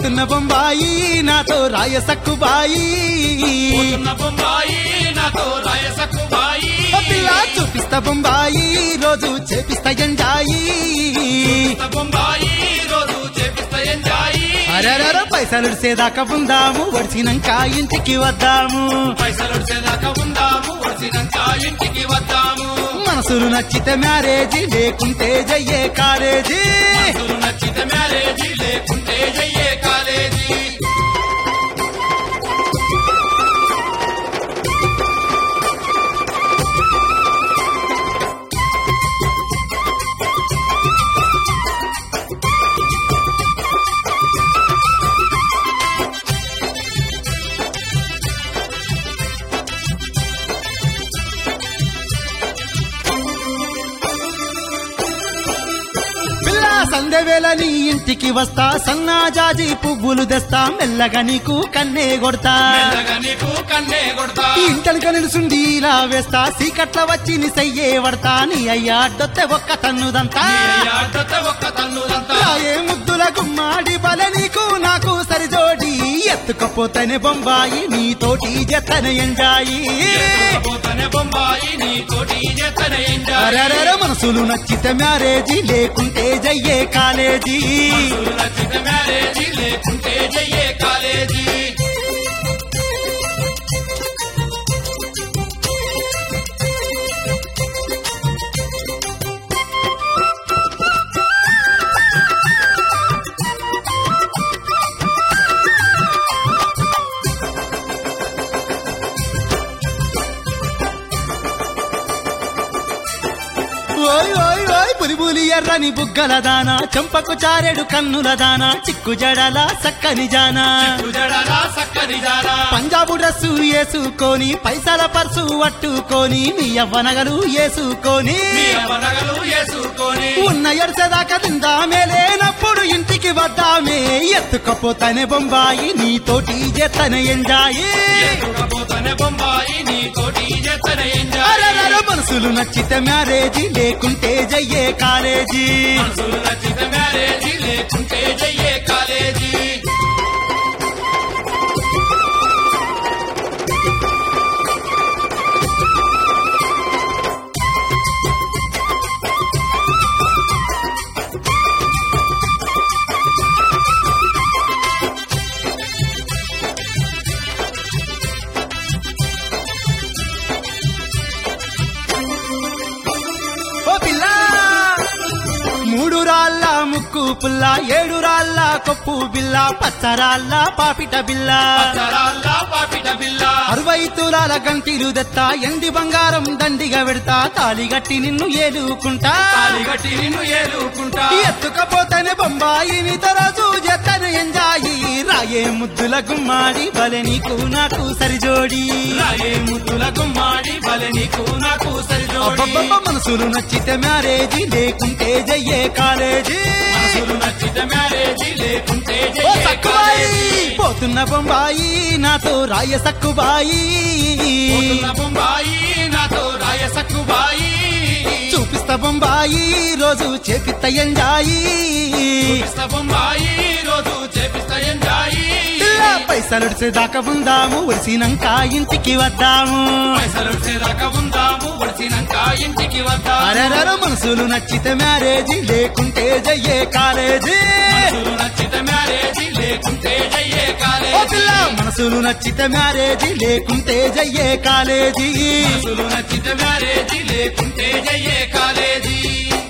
పోతున్న బొంబాయి నాతో రాయసక్కు బాయి పోతున్న బొంబాయి నాతో రాయసకు బాయి ఓ పిల్ల చూపిస్తా బొంబాయి రోజు చేపిస్తా ఎంజాయి బొంబాయి రోజు చేపిస్తా ఎంజాయి అరరర పైసలు సేదాకా ఉందాము వడిసినాక ఇంటికి వద్దాము పైసలు వచ్చేదాకా ఉందాము వచ్చినాక ఇంటికి వద్దాము మనసులు నచ్చితే మ్యారేజీ లేకుంటే జయ్యే కాలేజీ మనసులు నచ్చితే మ్యారేజీ లేకుంటే జయ్యే కాలేజీ పిల్ల సందెవేళ నీ ఇంటికి వస్తా సన్నాజాజి పువ్వులు తెస్తా మెల్లగా నీకు కన్నే కొడతా మెల్లగా నీకు కన్నే కొడతా ఈ ఇంటలిక నిలుసుండి ఇలా వేస్తా సీకట్ల వచ్చి నీ సయ్యే పడతా నీ అయ్యా అడ్డొత్తే ఒక్క తన్నుదంతా నీ ఆటత ఒక్క తన్నుదంతా రాయే ముద్దుల గుమ్మాడి బలె నీకు నాకు సరిజోడి ఎత్తుకపోతేనే బొంబాయి నీతోటి జతన ఎంజాయి పోతనే బొంబాయి నీ తోటి చేతనే ఎంజాయ్ అరరర మనసులు నచ్చితే మ్యారేజీ లేకుంటే జయ్యే కాలేజీ మనసులు నచ్చితే మ్యారేజీ లేకుంటే జయ్యే కాలేజీ ఓయ్ ఓయ్ ఓయ్ పులిబులి ఎర్రని బుగ్గల దానా చెంపకు చారెడు కన్నుల దానా చిక్కు జడల సక్కని జానా జడరా సక్కని జారా పంజాబు డ్రెస్సు వేసుకొని పైసల పర్సు పట్టుకొని నీ అవ్వనగలు వేసుకొని మీ అవనగలు వేసుకొని ఉన్న ఎడసదాకా తిందామే లేనప్పుడు ఇంటికి వద్దామే ఎత్తుకపోతానే బొంబాయి నీతోటి జతన ఎంజాయి ఎత్తుకపోతనే బొంబాయి నీ తోటి చేతనే ఎంజాయ్ అరరర మనసులు నచ్చితే మ్యారేజీ లేకుంటే జయ్యే కాలేజీ మనసులు నచ్చితే మ్యారేజీ లేకుంటే జయ్యే కాలేజీ ఓ పిల్ల మూడు రాళ్ళ ముక్కు పుల్ల ఏడు రాళ్ళ కొప్పు బిల్ల పచ్చరాళ్ళ పాపిట బిల్ల పచ్చరాల్లా పాపిట బిల్ల అరవై తులాల గంటిలు దెత్తా ఎండి బంగారం దండిగా పెడతా తాళి గట్టి నిన్ను ఏలుకుంటా తాలిగట్టి నిన్ను ఏలుకుంటా ఎత్తుకపోతేనే బొంబాయిని తరచు జతను ఎంజాయి రాయే ముద్దుల గుమ్మాడి బలె నీకు నాకు సరిజోడి రాయే ముద్దుల గుమ్మాడి బలె నీకు నాకు సరిజోడి అబ్బబ్బబ్బ మనసులు నచ్చితే మ్యారేజీ లేకుంటే జయ్యే కాలేజీ మనసులు నచ్చితే మ్యారేజీ లేకుంటే ఓ జయ్యే సక్కుబాయి కాలేజీ పోతున్న బొంబాయి నాతో రాయ సక్కుబాయి పోతున్న బొంబాయి నాతో రాయసక్కు బాయి చూపిస్తా బొంబాయి రోజు చేపిస్త ఎంజాయి చూపిస్తా బొంబాయి రోజు చేపిస్తా ఎంజాయి పిల్ల పైసలు దాకా ఉందాము ఒడిసినాక ఇంటికి వద్దాము పైసలు వచ్చేదాకా ఉందాము వచ్చినాక ఇంటికి వద్దాము అరరర మనసులు నచ్చితే మ్యారేజీ లేకుంటే జయ్యే కాలేజీ మనసులు నచ్చితే మ్యారేజీ లేకుంటే జయ్యే ఓ కాలేజీ పిల్ల మనసులు నచ్చితే మ్యారేజీ లేకుంటే జయ్యే కాలేజీ మనసులు నచ్చితే మ్యారేజీ లేకుంటే జయ్యే కాలేజీ